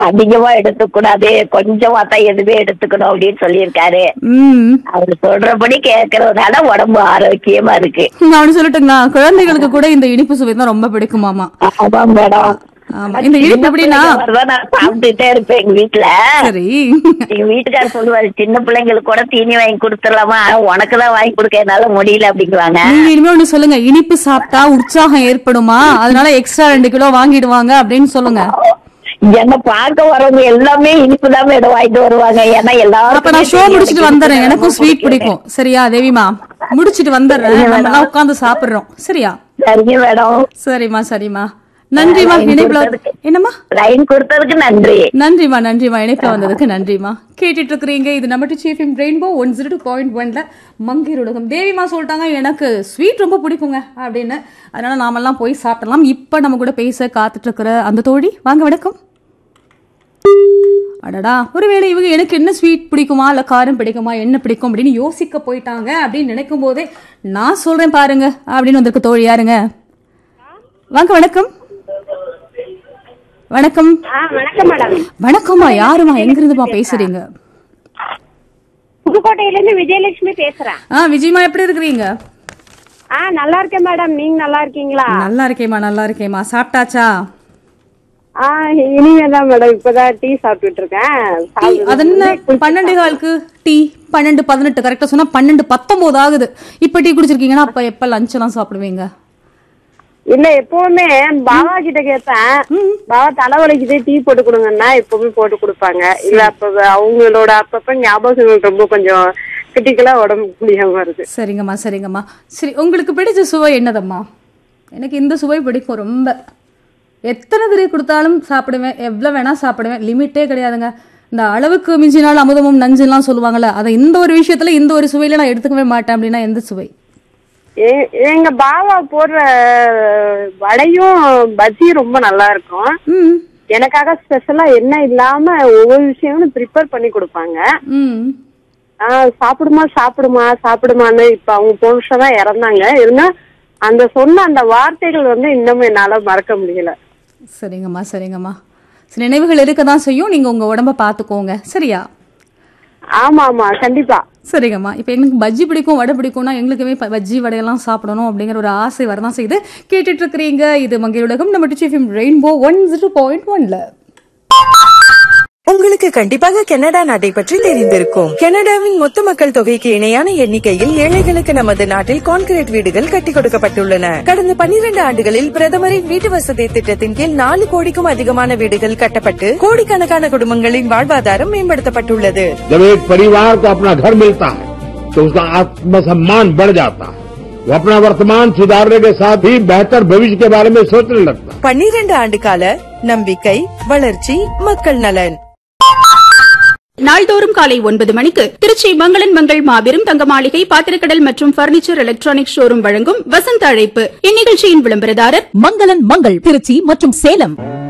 அதிகமா எடுத்துக்கூடாது கொஞ்சமா தான் எதுவுமே எடுத்துக்கணும் அப்படின்னு சொல்லியிருக்காரு ம் அவர் சொல்றபடி கேட்கறதுனால உடம்பு ஆரோக்கியமா இருக்கு நான் சொல்லட்டுங்களா குழந்தைகளுக்கு கூட இந்த இனிப்பு சுவை தான் ரொம்ப பிடிக்குமாமா ஆமா மேடம் ஆமா இந்த இனிப்பு எப்படின்னா நான் சாப்பிட்டுட்டே இருப்பேன் எங்க வீட்டுல சரி எங்க வீட்டுக்காரர் சொல்லுவாரு சின்ன பிள்ளைங்களுக்கு கூட தீனி வாங்கி கொடுத்துடலாமா உனக்கு தான் வாங்கி கொடுக்க என்னால முடியல அப்படிங்குவாங்க நீங்க இனிமே ஒண்ணு சொல்லுங்க இனிப்பு சாப்பிட்டா உற்சாகம் ஏற்படுமா அதனால எக்ஸ்ட்ரா ரெண்டு கிலோ வாங்கிடுவாங்க அப்படின்னு சொல்லுங்க என்ன பார்க்க வரவங்க எல்லாமே இனிப்பு தான் மேடம் வாங்கிட்டு வருவாங்க ஏன்னா எல்லாரும் அப்ப நான் ஷோ முடிச்சிட்டு வந்துடுறேன் எனக்கும் ஸ்வீட் பிடிக்கும் சரியா தேவிமா முடிச்சிட்டு வந்துடுறேன் நம்ம எல்லாம் உட்கார்ந்து சாப்பிடுறோம் சரியா சரிங்க மேடம் சரிம்மா சரிம்மா நன்றிமா இணைப்புல என்னம்மா லைன் கொடுத்ததுக்கு நன்றி நன்றிமா நன்றிமா இணைப்புல வந்ததுக்கு நன்றிமா கேட்டுட்டு இருக்கிறீங்க இது நம்ம Trichy FM rainbow one zero two point ஒன்ல மங்கீர் உலகம் தேவிமா சொல்லிட்டாங்க எனக்கு ஸ்வீட் ரொம்ப பிடிக்குங்க அப்படின்னு அதனால நாமெல்லாம் போய் சாப்பிடலாம் இப்ப நம்ம கூட பேச காத்துட்டு இருக்கிற அந்த தோழி வாங்க வணக்கம் அடடா ஒருவேளை இவங்க எனக்கு என்ன ஸ்வீட் பிடிக்குமா இல்ல காரம் பிடிக்குமா என்ன பிடிக்கும் அப்படின்னு யோசிக்க போயிட்டாங்க அப்படின்னு நினைக்கும் போதே நான் சொல்றேன் பாருங்க அப்படின்னு வந்திருக்க தோழி யாருங்க வாங்க வணக்கம் வணக்கம் வணக்கம் மேடம் வணக்கம்மா யாருமா எங்க இருந்துமா பேசுறீங்க புதுக்கோட்டையில இருந்து விஜயலட்சுமி பேசுறேன் ஆ விஜயமா எப்படி இருக்கிறீங்க ஆ நல்லா இருக்கேன் மேடம் நீங்க நல்லா இருக்கீங்களா நல்லா இருக்கேம்மா நல்லா இருக்கேம்மா சாப்பிட்டாச்சா ஆ இனிமே தான் மேடம் இப்பதான் டீ சாப்பிட்டுட்டு இருக்கேன் டீ அது என்ன பன்னெண்டு காலுக்கு டீ பன்னெண்டு பதினெட்டு கரெக்டா சொன்னா பன்னெண்டு பத்தொன்பது ஆகுது இப்ப டீ குடிச்சிருக்கீங்கன்னா அப்ப எப்ப லஞ்ச் எல்லாம் சாப்பிடுவீங்க இல்ல எப்பவுமே பாபா கிட்ட கேட்டேன் பாபா தலைவலிக்குது டீ போட்டு கொடுங்கன்னா எப்பவுமே போட்டு கொடுப்பாங்க இல்ல அப்ப அவங்களோட அப்பப்ப ஞாபகங்கள் ரொம்ப கொஞ்சம் கிரிட்டிக்கலா உடம்பு முடியாம வருது சரிங்கம்மா சரிங்கம்மா சரி உங்களுக்கு பிடிச்ச சுவை என்னதம்மா எனக்கு இந்த சுவை பிடிக்கும் ரொம்ப எத்தனை தடவை கொடுத்தாலும் சாப்பிடுவேன் எவ்வளோ வேணா சாப்பிடுவேன் லிமிட்டே கிடையாதுங்க இந்த அளவுக்கு மிஞ்சினால் அமுதமும் நஞ்சுலாம் சொல்லுவாங்கல்ல அதை இந்த ஒரு விஷயத்துல இந்த ஒரு சுவையில நான் எடுத்துக்கவே மாட்டேன் அப்படின்னா எந்த சுவை எ- எங்க பாபா போடுற வடையும் பஜ்ஜியும் ரொம்ப நல்லா இருக்கும் ம் எனக்காக ஸ்பெஷலா என்ன இல்லாம ஒவ்வொரு விஷயங்களும் ப்ரிப்பேர் பண்ணி கொடுப்பாங்க ம் ஆஹ் சாப்பிடுமா சாப்பிடுமா சாப்பிடுமான்னு இப்ப அவங்க போன வருஷம் தான் இறந்தாங்க இருந்தா அந்த சொன்ன அந்த வார்த்தைகள் வந்து இன்னமும் என்னால மறக்க முடியல சரிங்கம்மா சரிங்கம்மா சில நினைவுகள் இருக்க தான் செய்யும் நீங்க உங்க உடம்ப பார்த்துக்கோங்க சரியா ஆமா ஆமா கண்டிப்பா சரிங்கம்மா இப்போ எங்களுக்கு பஜ்ஜி பிடிக்கும் வடை பிடிக்கும்னா எங்களுக்குமே ப- பஜ்ஜி வடையெல்லாம் சாப்பிடணும் அப்படிங்கிற ஒரு ஆசை வரதான் செய்யுது கேட்டுட்டு இருக்கிறீங்க இது மங்கை உலகம் நம்ம Trichy FM rainbow one zero point ஒன்ல உங்களுக்கு கண்டிப்பாக கனடா நாட்டை பற்றி தெரிந்திருக்கும் கனடாவின் மொத்த மக்கள் தொகைக்கு இணையான எண்ணிக்கையில் ஏழைகளுக்கு நமது நாட்டில் கான்கிரீட் வீடுகள் கட்டி கொடுக்கப்பட்டுள்ளன கடந்த 12 ஆண்டுகளில் பிரதமரின் வீட்டு வசதி திட்டத்தின் கீழ் நாலு கோடிக்கும் அதிகமான வீடுகள் கட்டப்பட்டு கோடிக்கணக்கான குடும்பங்களின் வாழ்வாதாரம் மேம்படுத்தப்பட்டுள்ளது जब एक परिवार को अपना घर मिलता है तो उसका आत्मसम्मान बढ़ जाता है वो अपना वर्तमान सुधारने के साथ ही बेहतर भविष्य के बारे में सोचने लगता है 12 ஆண்டு கால நம்பிக்கை வளர்ச்சி மக்கள் நலன் நாள்தோறும் காலை ஒன்பது மணிக்கு திருச்சி மங்களன் மங்கள் மாபெரும் தங்க மாளிகை பாத்திரக்கடல் மற்றும் பர்னிச்சர் எலக்ட்ரானிக் ஷோரூம் வழங்கும் வசந்த அழைப்பு இந்நிகழ்ச்சியின் விளம்பரதாரர் மங்களன் மங்கள் திருச்சி மற்றும் சேலம்